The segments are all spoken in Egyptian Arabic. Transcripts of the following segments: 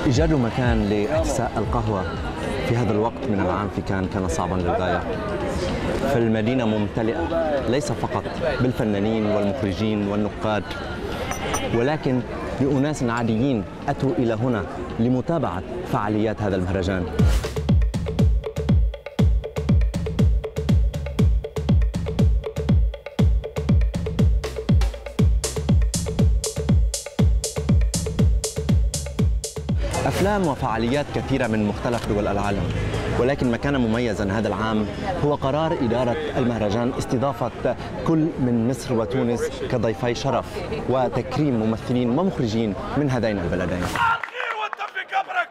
إيجاد مكان لإحساء القهوة في هذا الوقت من العام في كان كان صعبا للغاية فالمدينة ممتلئة ليس فقط بالفنانين والمخرجين والنقاد ولكن بأناس عاديين أتوا إلى هنا لمتابعة فعاليات هذا المهرجان أفلام وفعاليات كثيرة من مختلف دول العالم ولكن ما كان مميزا هذا العام هو قرار إدارة المهرجان استضافة كل من مصر وتونس كضيفي شرف وتكريم ممثلين ومخرجين من هذين البلدين الخير وانت في قبرك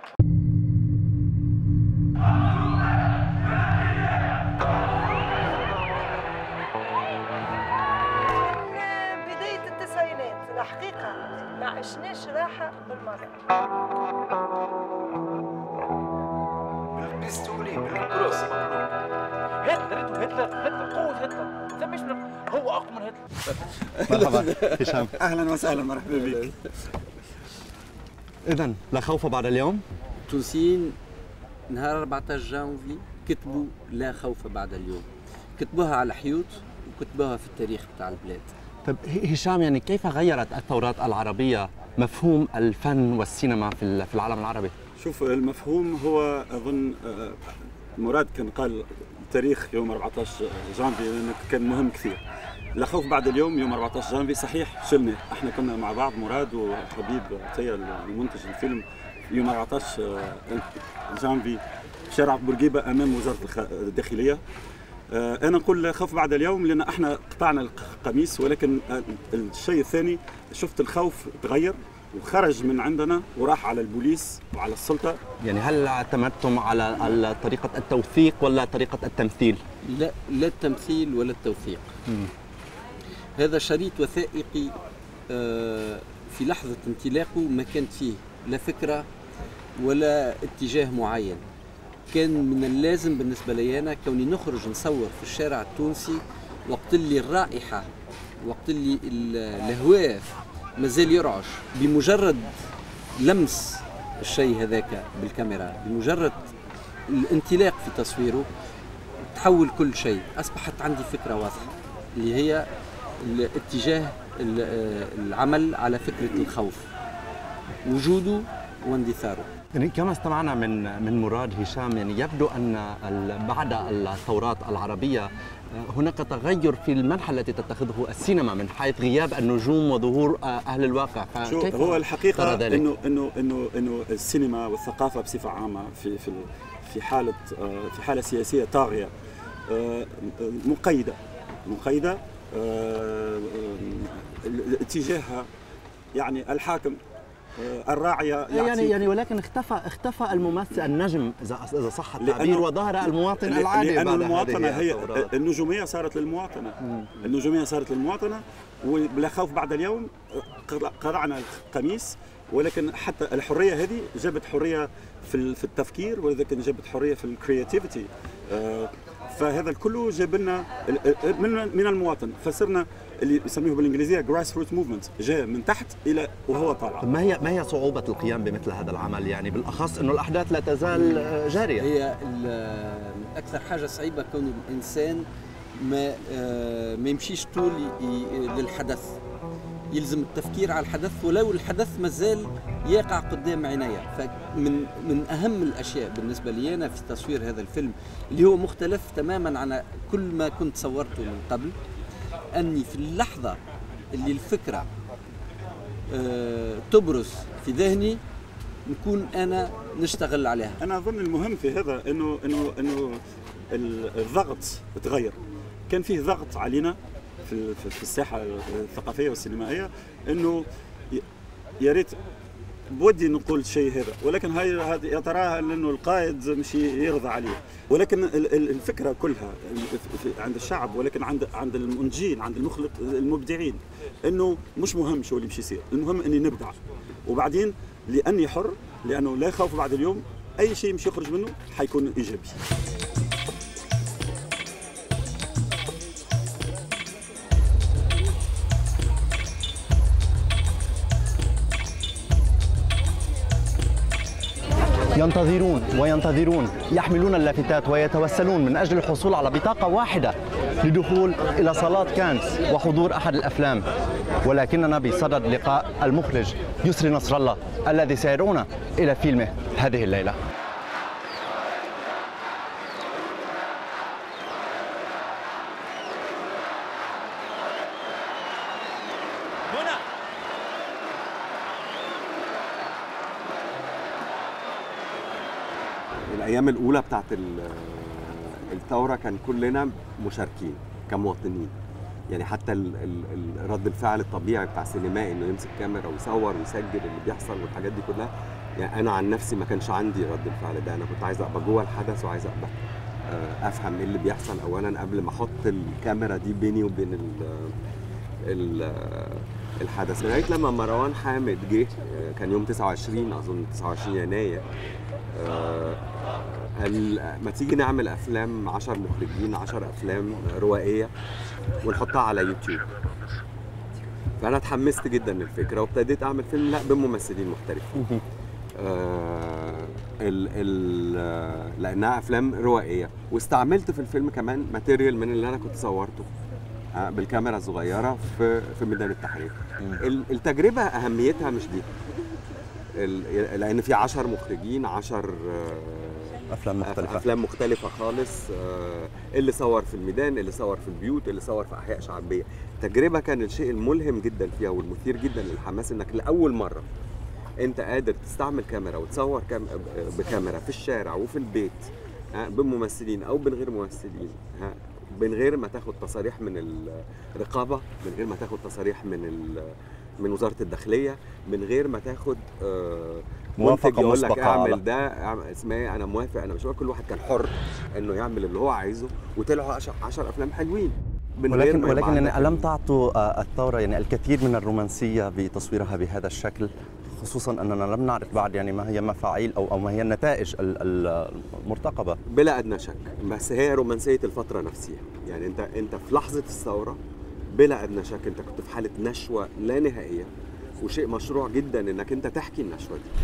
من بداية التسعينات الحقيقة ما عشناش راحة بالمرة بالبيستولي بالكروس هتلر انتوا هتلر هتلر قوة هتلر تسميش هو أقوى من هتلر مرحبا هشام اهلا وسهلا مرحبا بك إذا لا خوف بعد اليوم التونسيين نهار 14 جانفي كتبوا لا خوف بعد اليوم كتبوها على حيوط وكتبوها في التاريخ بتاع البلاد طيب هشام يعني كيف غيرت الثورات العربية مفهوم الفن والسينما في في العالم العربي؟ شوف المفهوم هو اظن آه، مراد كان قال تاريخ يوم 14 جانفي لانه كان مهم كثير لا خوف بعد اليوم يوم 14 جانفي صحيح شلنا احنا كنا مع بعض مراد وحبيب عطيه المنتج الفيلم يوم 14 جانفي في شارع بورقيبه امام وزاره الخ- الداخليه آه، انا نقول لا خوف بعد اليوم لان احنا قطعنا القميص ولكن آه، الشيء الثاني شفت الخوف تغير وخرج من عندنا وراح على البوليس وعلى السلطه يعني هل اعتمدتم على على طريقة التوثيق ولا طريقة التمثيل؟ لا لا التمثيل ولا التوثيق هذا شريط وثائقي آه، في لحظة انطلاقه ما كانت فيه لا فكرة ولا اتجاه معين كان من اللازم بالنسبة لي أنا كوني نخرج نصور في الشارع التونسي وقت اللي الرائحة وقت اللي ال- الهواء مازال يرعش بمجرد لمس الشيء هذاك بالكاميرا بمجرد الانطلاق في تصويره تحول كل شيء اصبحت عندي فكره واضحه اللي هي الاتجاه ال- آه، العمل على فكره الخوف وجوده واندثاره يعني كما استمعنا من من مراد هشام يعني يبدو ان ال- بعد الثورات العربيه آه، هناك تغير في المنحى التي تتخذه السينما من حيث غياب النجوم وظهور آه، اهل الواقع شو فكيف هو الحقيقه ترى ذلك؟ انه انه انه انه السينما والثقافه بصفه عامه في في في حاله آه، في حاله سياسيه طاغيه آه، مقيده مقيده آه، آه، اتجاهها يعني الحاكم آه، الراعيه يعني يعطيك- يعني ولكن اختفى اختفى الممثل النجم اذا اذا صح التعبير لأنه- وظهر المواطن لأن العادي لأن بعد المواطنة هذه هي الثورات. النجومية صارت للمواطنة النجومية صارت للمواطنة وبلا خوف بعد اليوم قرعنا القميص ولكن حتى الحرية هذه جابت حرية في ال- في التفكير ولكن جابت حرية في الكرياتيفيتي فهذا الكل جاب لنا ال- ال- من من المواطن فصرنا اللي يسميه بالانجليزيه جراس روت موفمنت جاء من تحت الى وهو طالع ما هي ما هي صعوبة القيام بمثل هذا العمل يعني بالأخص أنه الأحداث لا تزال آه، جارية هي ال- اكثر حاجه صعيبه كون الانسان ما آه، ما يمشيش طول ي- ي- للحدث يلزم التفكير على الحدث ولو الحدث مازال يقع قدام عينيا فمن من اهم الاشياء بالنسبه لي انا في تصوير هذا الفيلم اللي هو مختلف تماما عن كل ما كنت صورته من قبل اني في اللحظه اللي الفكره آه، تبرز في ذهني نكون انا نشتغل عليها انا اظن المهم في هذا انه انه انه ال- الضغط تغير كان فيه ضغط علينا في ال- في- في الساحه الثقافيه والسينمائيه انه ي- يا ريت بودي نقول الشيء هذا ولكن هاي هذه يا ترى انه القائد مش يرضى عليه ولكن ال- ال- الفكره كلها في- في- عند الشعب ولكن عند عند المنتجين عند المخلق المبدعين انه مش مهم شو اللي مش يصير المهم اني نبدع وبعدين لاني حر لانه لا خوف بعد اليوم اي شيء مش يخرج منه حيكون ايجابي ينتظرون وينتظرون يحملون اللافتات ويتوسلون من أجل الحصول على بطاقة واحدة لدخول إلى صالات كانز وحضور أحد الأفلام ولكننا بصدد لقاء المخرج يسري نصر الله الذي سيدعونا إلى فيلمه هذه الليلة هنا الايام الاولى بتاعت ال- الثوره كان كلنا مشاركين كمواطنين يعني حتى ال ال ال رد الفعل الطبيعي بتاع السينمائي انه يمسك كاميرا ويصور ويسجل اللي بيحصل والحاجات دي كلها يعني انا عن نفسي ما كانش عندي رد الفعل ده انا كنت عايز ابقى جوه الحدث وعايز ابقى آه، افهم ايه اللي بيحصل اولا قبل ما احط الكاميرا دي بيني وبين ال ال الحدث لغايه لما مروان حامد جه آه، كان يوم 29 اظن 29 يناير آه، قال ما تيجي نعمل افلام 10 مخرجين 10 افلام روائيه ونحطها على يوتيوب فانا اتحمست جدا للفكره وابتديت اعمل فيلم لا بممثلين محترفين آه ال ال آه، لانها افلام روائيه واستعملت في الفيلم كمان ماتيريال من اللي انا كنت صورته آه، بالكاميرا الصغيره في في ميدان التحرير ال- التجربه اهميتها مش دي ال- لان في 10 مخرجين 10 أفلام مختلفة افلام مختلفه خالص آه، اللي صور في الميدان اللي صور في البيوت اللي صور في احياء شعبيه تجربه كان الشيء الملهم جدا فيها والمثير جدا للحماس انك لاول مره انت قادر تستعمل كاميرا وتصور كام بكاميرا في الشارع وفي البيت ها، بممثلين او من غير ممثلين ها، من غير ما تاخد تصاريح من الرقابه من غير ما تاخد تصاريح من ال- من وزاره الداخليه من غير ما تاخد آه، موافقة منتج يقول لك مسبقة على- اعمل ده اعمل- اسمها ايه انا موافق انا مش موافق. كل واحد كان حر انه يعمل اللي هو عايزه وطلعوا 10 افلام حلوين من غير ولكن ما ولكن يبقى يعني عندك ألم ال- تعطوا آه، الثورة يعني الكثير من الرومانسية بتصويرها بهذا الشكل خصوصا أننا لم نعرف بعد يعني ما هي مفاعيل أو أو ما هي النتائج ال- ال- المرتقبة بلا ادنى شك بس هي رومانسيه الفتره نفسها يعني انت انت في لحظه الثوره بلا ادنى شك انت كنت في حاله نشوه لا نهائيه وشيء مشروع جدا انك انت تحكي النشوه دي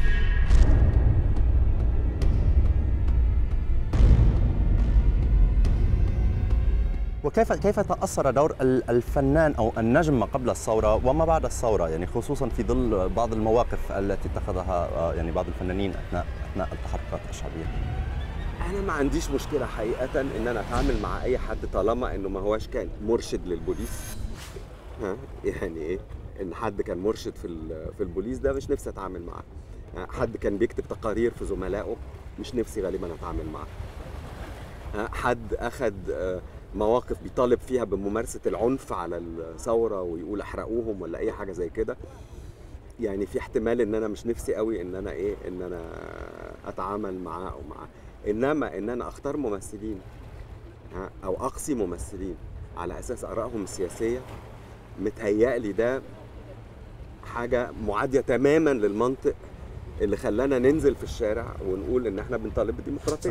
وكيف كيف تأثر دور ال- الفنان أو النجم ما قبل الثورة وما بعد الثورة يعني خصوصا في ظل بعض المواقف التي اتخذها آه، يعني بعض الفنانين أثناء أثناء التحركات الشعبية انا ما عنديش مشكله حقيقه ان انا اتعامل مع اي حد طالما انه ما هواش كان مرشد للبوليس ها يعني ايه ان حد كان مرشد في ال- في البوليس ده مش نفسي اتعامل معاه ها، حد كان بيكتب تقارير في زملائه مش نفسي غالبا اتعامل معاه ها، حد اخذ آه، مواقف بيطالب فيها بممارسه العنف على الثوره ويقول احرقوهم ولا اي حاجه زي كده يعني في احتمال ان انا مش نفسي قوي ان انا ايه ان انا اتعامل معاه او معاه انما ان انا اختار ممثلين ها، او اقصي ممثلين على اساس ارائهم السياسيه متهيألي ده حاجه معاديه تماما للمنطق اللي خلانا ننزل في الشارع ونقول ان احنا بنطالب بالديمقراطيه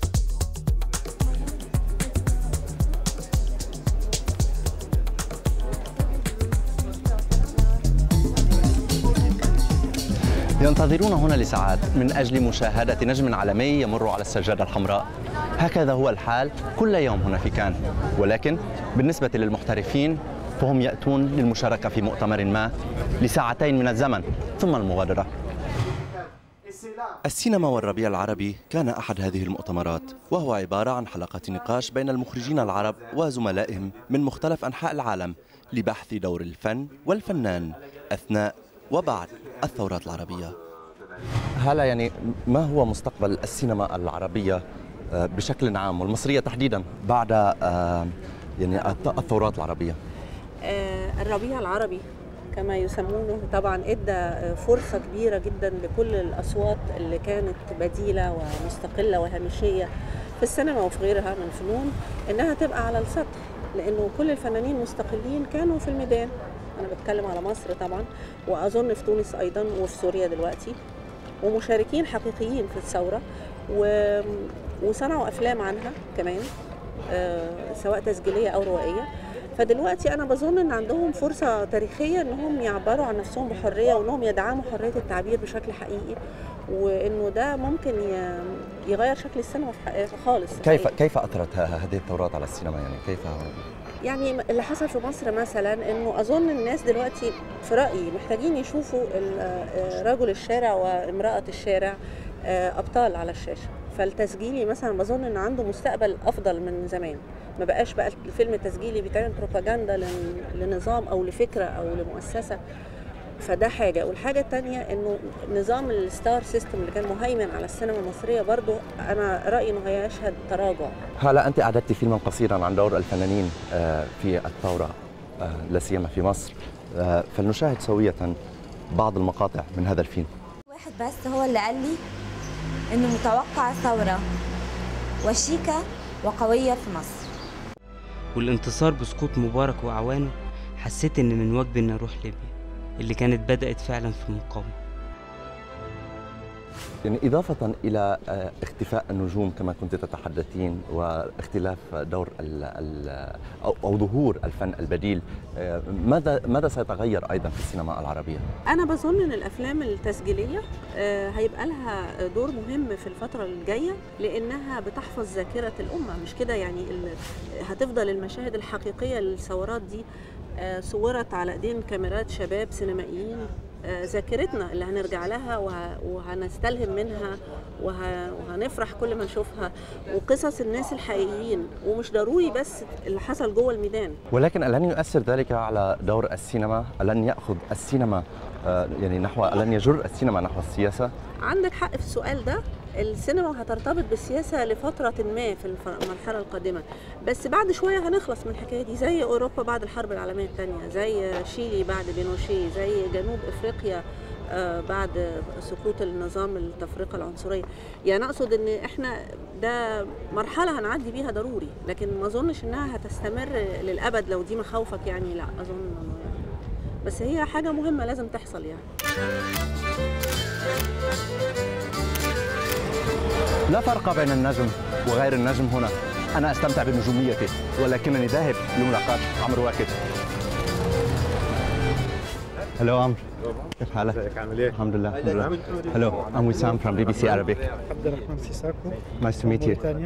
ينتظرون هنا لساعات من أجل مشاهدة نجم عالمي يمر على السجادة الحمراء هكذا هو الحال كل يوم هنا في كان ولكن بالنسبة للمحترفين فهم يأتون للمشاركة في مؤتمر ما لساعتين من الزمن ثم المغادرة السينما والربيع العربي كان أحد هذه المؤتمرات وهو عبارة عن حلقة نقاش بين المخرجين العرب وزملائهم من مختلف أنحاء العالم لبحث دور الفن والفنان أثناء وبعد الثورات العربية هلا يعني ما هو مستقبل السينما العربية آه، بشكل عام والمصرية تحديدا بعد آه، يعني الث- الثورات العربية آه، الربيع العربي كما يسمونه طبعا ادى آه، فرصه كبيره جدا لكل الاصوات اللي كانت بديله ومستقله وهامشيه في السينما وفي غيرها من الفنون انها تبقى على السطح لانه كل الفنانين مستقلين كانوا في الميدان انا بتكلم على مصر طبعا واظن في تونس ايضا وفي سوريا دلوقتي ومشاركين حقيقيين في الثوره و... وصنعوا افلام عنها كمان آه، سواء تسجيليه او روائيه فدلوقتي انا بظن ان عندهم فرصه تاريخيه انهم يعبروا عن نفسهم بحريه وانهم يدعموا حريه التعبير بشكل حقيقي وانه ده ممكن ي- يغير شكل السينما في حق- خالص كيف حقيقي. كيف اثرت ه- هذه الثورات على السينما يعني كيف يعني اللي حصل في مصر مثلا انه اظن الناس دلوقتي في رايي محتاجين يشوفوا ال- آه، رجل الشارع وامراه الشارع آه، ابطال على الشاشه فالتسجيلي مثلا بظن ان عنده مستقبل افضل من زمان ما بقاش بقى الفيلم التسجيلي بيتعمل بروباجندا لن- لنظام او لفكره او لمؤسسه فده حاجه والحاجه الثانيه انه نظام الستار سيستم اللي كان مهيمن على السينما المصريه برضو انا رايي انه هيشهد تراجع هلا انت اعددت فيلما قصيرا عن دور الفنانين آه، في الثوره آه، لا سيما في مصر آه، فلنشاهد سويه بعض المقاطع من هذا الفيلم واحد بس هو اللي قال لي انه متوقع ثورة وشيكة وقوية في مصر والانتصار بسقوط مبارك وأعوانه حسيت إن من واجبي إني أروح ليبيا اللي كانت بدأت فعلا في المقاومة يعني إضافة إلى آه، اختفاء النجوم كما كنت تتحدثين واختلاف دور ال ال أو, أو ظهور الفن البديل آه، ماذا ماذا سيتغير أيضا في السينما العربية؟ انا بظن ان الافلام التسجيليه آه، هيبقى لها دور مهم في الفتره الجايه لانها بتحفظ ذاكره الامه مش كده يعني ال- هتفضل المشاهد الحقيقيه للثورات دي آه، صورت على ايدين كاميرات شباب سينمائيين آه، ذاكرتنا اللي هنرجع لها وه- وهنستلهم منها وه- وهنفرح كل ما نشوفها وقصص الناس الحقيقيين ومش ضروري بس اللي حصل جوه الميدان ولكن ألن يؤثر ذلك على دور السينما؟ ألن يأخذ السينما آه، يعني نحو ألن يجر السينما نحو السياسة؟ عندك حق في السؤال ده السينما هترتبط بالسياسة لفترة ما في الف- المرحلة القادمة بس بعد شوية هنخلص من الحكاية دي زي أوروبا بعد الحرب العالمية الثانية زي شيلي بعد بينوشي زي جنوب أفريقيا آه، بعد سقوط النظام التفرقة العنصرية يعني أقصد إن إحنا ده مرحلة هنعدي بيها ضروري لكن ما أظنش إنها هتستمر للأبد لو دي مخاوفك يعني لا أظن إنه يعني بس هي حاجة مهمة لازم تحصل يعني لا فرق بين النجم وغير النجم هنا أنا أستمتع بنجوميتي ولكنني ذاهب لملاقاة عمرو واكد هلو عمرو كيف حالك؟ ازيك عامل ايه؟ الحمد لله الحمد لله هلو I'm Wissam from BBC Arabic عبد الرحمن سيساكو Nice to meet you موريتانيا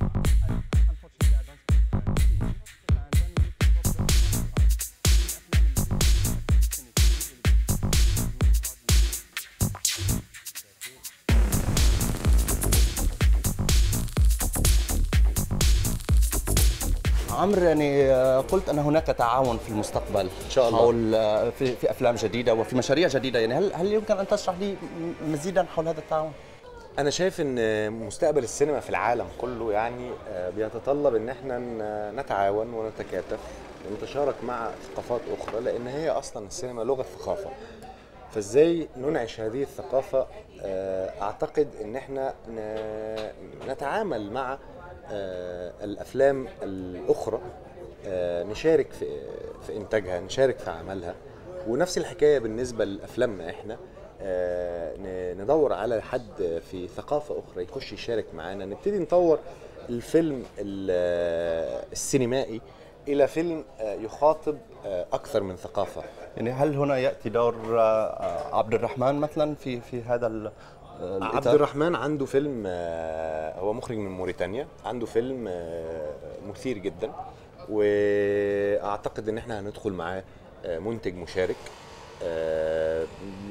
عمرو يعني آه، قلت ان هناك تعاون في المستقبل ان شاء الله. حول آه، في, في افلام جديده وفي مشاريع جديده يعني هل هل يمكن ان تشرح لي م- مزيدا حول هذا التعاون؟ انا شايف ان مستقبل السينما في العالم كله يعني آه، بيتطلب ان احنا ن- نتعاون ونتكاتف ونتشارك مع ثقافات اخرى لان هي اصلا السينما لغه ثقافه فازاي ننعش هذه الثقافه آه، اعتقد ان احنا ن- نتعامل مع آه، الافلام الاخرى آه، نشارك في في انتاجها نشارك في عملها ونفس الحكايه بالنسبه لافلامنا احنا آه، ن- ندور على حد في ثقافه اخرى يخش يشارك معانا نبتدي نطور الفيلم ال- السينمائي الى فيلم آه، يخاطب آه، اكثر من ثقافه يعني هل هنا ياتي دور آه، عبد الرحمن مثلا في في هذا ال- آه، الإطار؟ عبد الرحمن عنده فيلم آه، هو مخرج من موريتانيا عنده فيلم آه، مثير جدا واعتقد ان احنا هندخل معاه آه، منتج مشارك آه،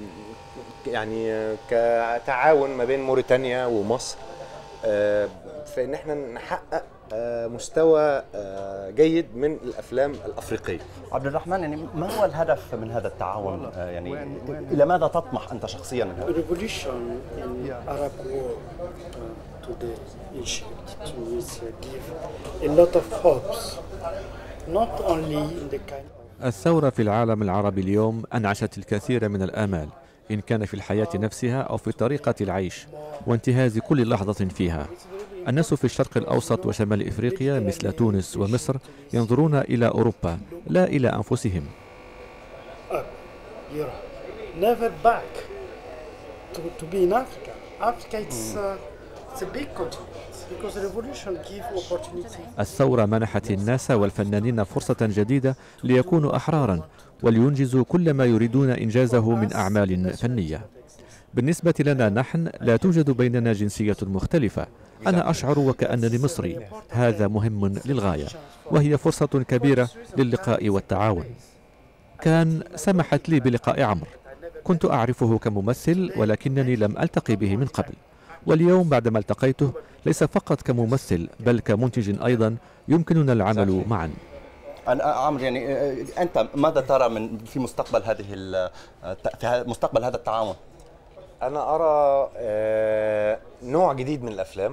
يعني آه، كتعاون ما بين موريتانيا ومصر آه، في ان احنا نحقق آه، مستوى آه، جيد من الافلام الافريقيه عبد الرحمن يعني ما هو الهدف من هذا التعاون آه، يعني الى ماذا تطمح انت شخصيا من هذا؟ revolution in Arab world uh, today Egypt, Tunisia give a lot of hopes, not only in the kind of الثورة في العالم العربي اليوم أنعشت الكثير من الآمال إن كان في الحياة نفسها أو في طريقة العيش وانتهاز كل لحظة فيها الناس في الشرق الأوسط وشمال إفريقيا مثل تونس ومصر ينظرون إلى أوروبا لا إلى أنفسهم up Europe, never back to, to be in Africa. Africa it's, uh, it's a big continent because revolution give opportunity. الثورة منحت الناس والفنانين فرصة جديدة ليكونوا أحرارا ولينجزوا كل ما يريدون إنجازه من أعمال فنية بالنسبة لنا نحن لا توجد بيننا جنسية مختلفة أنا أشعر وكأنني مصري هذا مهم للغاية وهي فرصة كبيرة للقاء والتعاون كان سمحت لي بلقاء عمرو كنت أعرفه كممثل ولكنني لم ألتقي به من قبل واليوم بعدما التقيته ليس فقط كممثل بل كمنتج أيضا يمكننا العمل معا أنا عمرو يعني آه، أنت ماذا ترى من في مستقبل هذه ال- آه، في ه- مستقبل هذا التعاون؟ انا ارى آه، نوع جديد من الافلام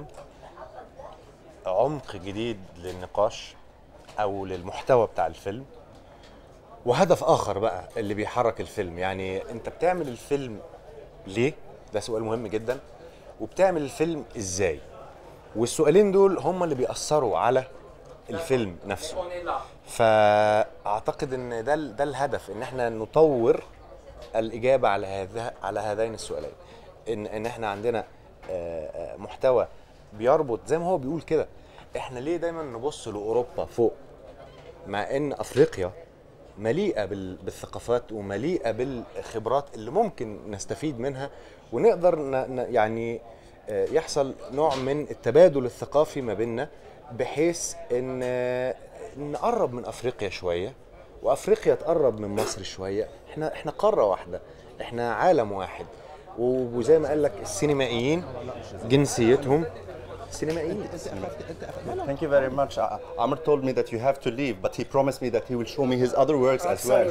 عمق جديد للنقاش او للمحتوى بتاع الفيلم وهدف اخر بقى اللي بيحرك الفيلم يعني انت بتعمل الفيلم ليه ده سؤال مهم جدا وبتعمل الفيلم ازاي والسؤالين دول هم اللي بيأثروا على الفيلم نفسه فاعتقد ان ده ال- ده الهدف ان احنا نطور الاجابه على هذا على هذين السؤالين ان ان احنا عندنا آه، آه، محتوى بيربط زي ما هو بيقول كده احنا ليه دايما نبص لاوروبا فوق مع ان افريقيا مليئه بال- بالثقافات ومليئه بالخبرات اللي ممكن نستفيد منها ونقدر ن ن يعني آه، يحصل نوع من التبادل الثقافي ما بيننا بحيث ان آه، نقرب من افريقيا شويه وافريقيا تقرب من مصر شويه احنا احنا قاره واحده احنا عالم واحد و- وزي ما قال لك السينمائيين جنسيتهم سينمائيين Thank you very much. Uh, Amr told me that you have to leave, but he promised me that he will show me his other works as well.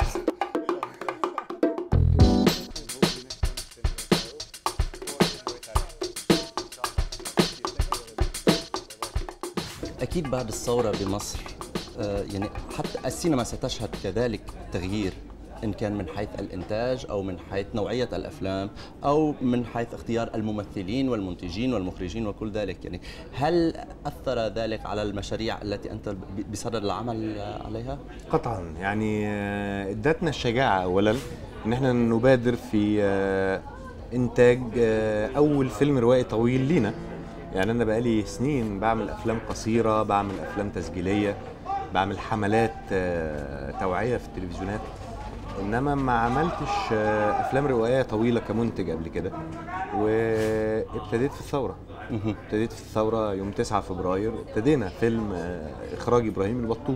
أكيد بعد الثورة بمصر آه، يعني حتى السينما ستشهد كذلك تغيير إن كان من حيث الإنتاج أو من حيث نوعية الأفلام أو من حيث اختيار الممثلين والمنتجين والمخرجين وكل ذلك يعني هل أثر ذلك على المشاريع التي أنت ب- بصدد العمل عليها؟ قطعا يعني آه، ادتنا الشجاعه اولا ان احنا نبادر في آه، انتاج آه، اول فيلم روائي طويل لينا يعني انا بقالي سنين بعمل افلام قصيره بعمل افلام تسجيليه بعمل حملات آه، توعيه في التلفزيونات انما ما عملتش آه، افلام روائيه طويله كمنتج قبل كده وابتديت في الثوره ابتديت في الثوره يوم 9 فبراير ابتدينا فيلم آه، اخراج ابراهيم البطوط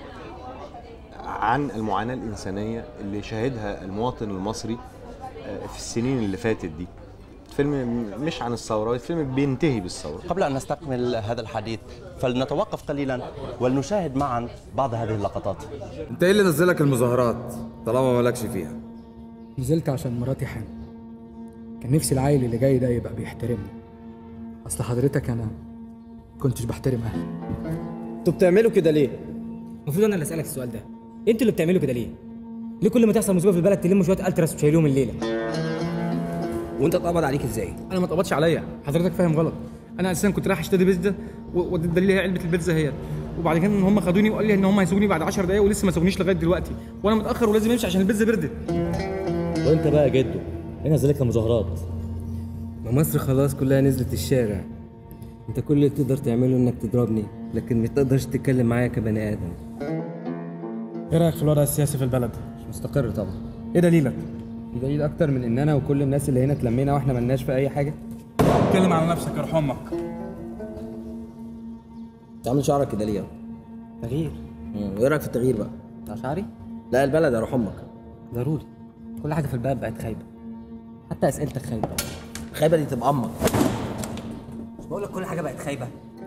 عن المعاناه الانسانيه اللي شهدها المواطن المصري آه، في السنين اللي فاتت دي فيلم مش عن الثوره الفيلم بينتهي بالثوره قبل أن نستكمل هذا الحديث فلنتوقف قليلا ولنشاهد معا بعض هذه اللقطات انت ايه اللي نزلك المظاهرات طالما مالكش فيها نزلت عشان مراتي حامل كان نفسي العيل اللي جاي ده يبقى بيحترمني اصل حضرتك انا كنتش بحترم اهلي انتوا بتعملوا كده ليه؟ المفروض انا اللي اسالك السؤال ده انتوا اللي بتعملوا كده ليه؟ ليه كل ما تحصل مصيبه في البلد تلموا شويه التراس وتشيلوهم الليله؟ وانت اتقبض عليك ازاي؟ انا ما اتقبضش عليا حضرتك فاهم غلط انا اساسا كنت رايح اشتري بيتزا و- ودي الدليل هي علبه البيتزا هي وبعد كده ان هم خدوني وقال لي ان هم هيسوقوني بعد 10 دقايق ولسه ما سوقونيش لغايه دلوقتي وانا متاخر ولازم امشي عشان البيتزا بردت وانت بقى يا جدو ايه نزلك المظاهرات؟ ما مصر خلاص كلها نزلت الشارع انت كل اللي تقدر تعمله انك تضربني لكن ما تقدرش تتكلم معايا كبني ادم ايه رايك في الوضع السياسي في البلد مش مستقر طبعا ايه دليلك دليل اكتر من ان انا وكل الناس اللي هنا اتلمينا واحنا ملناش في اي حاجه اتكلم على نفسك يا امك تعمل شعرك كده ليه؟ تغيير وايه رايك في التغيير بقى؟ بتاع شعري؟ لا البلد اروح امك ضروري كل حاجه في البلد بقت خايبه حتى اسئلتك خايبه خايبه دي تبقى امك مش بقول لك كل حاجه بقت خايبه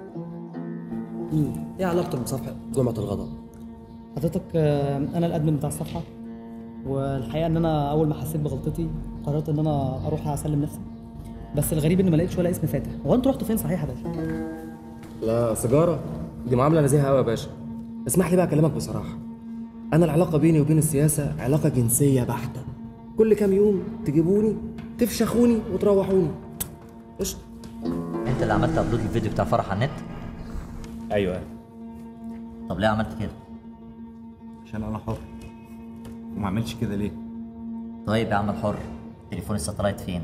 ايه علاقتك بصفحه جمعه الغضب؟ حضرتك آه، انا الادمن بتاع الصفحه والحقيقه ان انا اول ما حسيت بغلطتي قررت ان انا اروح اسلم نفسي بس الغريب ان ما لقيتش ولا اسم فاتح هو انتوا رحتوا فين صحيح يا باشا لا سيجاره دي معامله نزيهه قوي يا باشا اسمح لي بقى اكلمك بصراحه انا العلاقه بيني وبين السياسه علاقه جنسيه بحته كل كام يوم تجيبوني تفشخوني وتروحوني قشطه انت اللي عملت ابلود الفيديو بتاع فرح على النت ايوه طب ليه عملت كده عشان انا حر وما عملتش كده ليه طيب يا عم الحر تليفون الساتلايت فين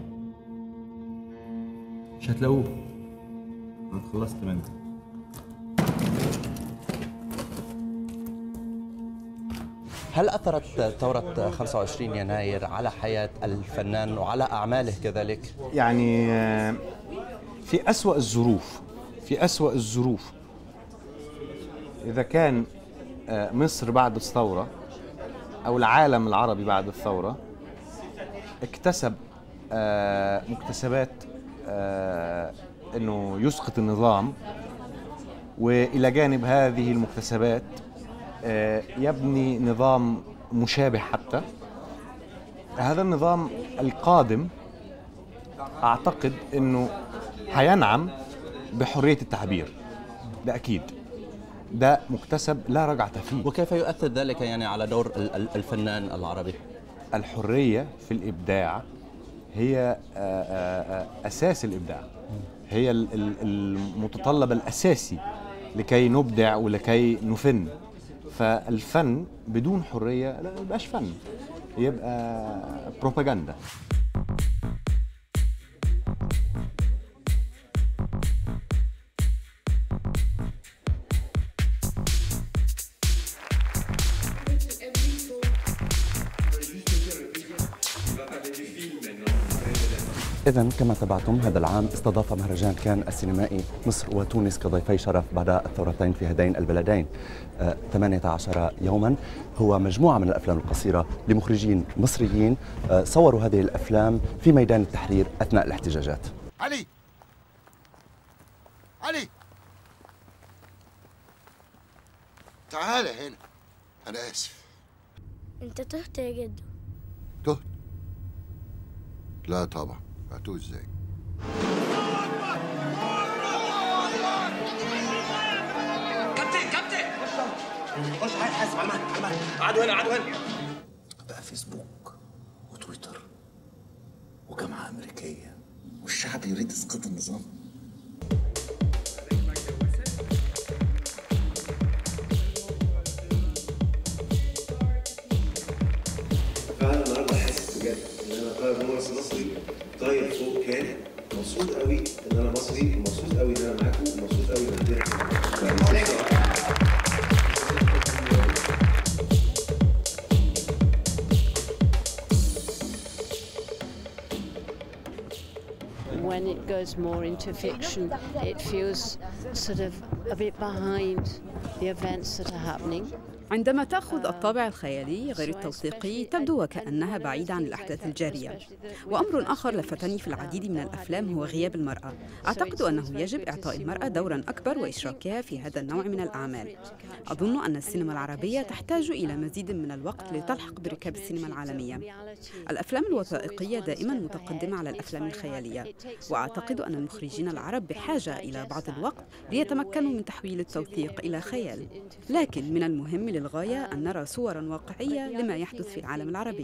مش هتلاقوه انا خلصت منه هل أثرت ثورة 25 يناير على حياة الفنان وعلى أعماله كذلك؟ يعني آه، في أسوأ الظروف في أسوأ الظروف إذا كان آه، مصر بعد الثورة أو العالم العربي بعد الثورة اكتسب آه، مكتسبات آه، انه يسقط النظام والى جانب هذه المكتسبات آه، يبني نظام مشابه حتى هذا النظام القادم اعتقد انه هينعم بحريه التعبير ده اكيد ده مكتسب لا رجعه فيه وكيف يؤثر ذلك يعني على دور ال- ال- الفنان العربي؟ الحريه في الابداع هي آه، آه، آه، اساس الابداع هي ال- ال- المتطلب الاساسي لكي نبدع ولكي نفن فالفن بدون حريه لا ما يبقاش فن يبقى بروباغندا إذا كما تابعتم هذا العام استضاف مهرجان كان السينمائي مصر وتونس كضيفي شرف بعد الثورتين في هذين البلدين آه، 18 يوما هو مجموعة من الأفلام القصيرة لمخرجين مصريين آه، صوروا هذه الأفلام في ميدان التحرير أثناء الاحتجاجات علي علي تعال هنا انا اسف انت تهت يا جدو تهت لا طبعا هتوه ازاي كابتن كابتن خش حاسب حاسب على المهد على المهد قعدوا هنا قعدوا هنا بقى فيسبوك وتويتر وجامعة أمريكية والشعب يريد إسقاط النظام فعلا النهارده حاسس بجد ان انا طاير ممثل مصري طاير فوق كان مبسوط قوي ان انا مصري مبسوط قوي ان انا معاكم مبسوط قوي ان عندنا when it goes more into fiction, it feels sort of a bit behind the events that are happening. عندما تأخذ الطابع الخيالي غير التوثيقي تبدو وكأنها بعيدة عن الأحداث الجارية وأمر آخر لفتني في العديد من الأفلام هو غياب المرأة أعتقد أنه يجب إعطاء المرأة دورا أكبر وإشراكها في هذا النوع من الأعمال أظن أن السينما العربية تحتاج إلى مزيد من الوقت لتلحق بركاب السينما العالمية الأفلام الوثائقية دائما متقدمة على الأفلام الخيالية وأعتقد أن المخرجين العرب بحاجة إلى بعض الوقت ليتمكنوا من تحويل التوثيق إلى خيال لكن من المهم للغاية أن نرى صورا واقعية لما يحدث في العالم العربي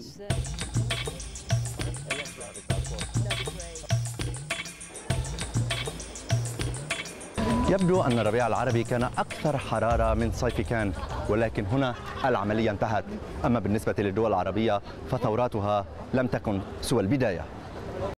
يبدو أن الربيع العربي كان أكثر حرارة من صيف كان ولكن هنا العملية انتهت أما بالنسبة للدول العربية فثوراتها لم تكن سوى البداية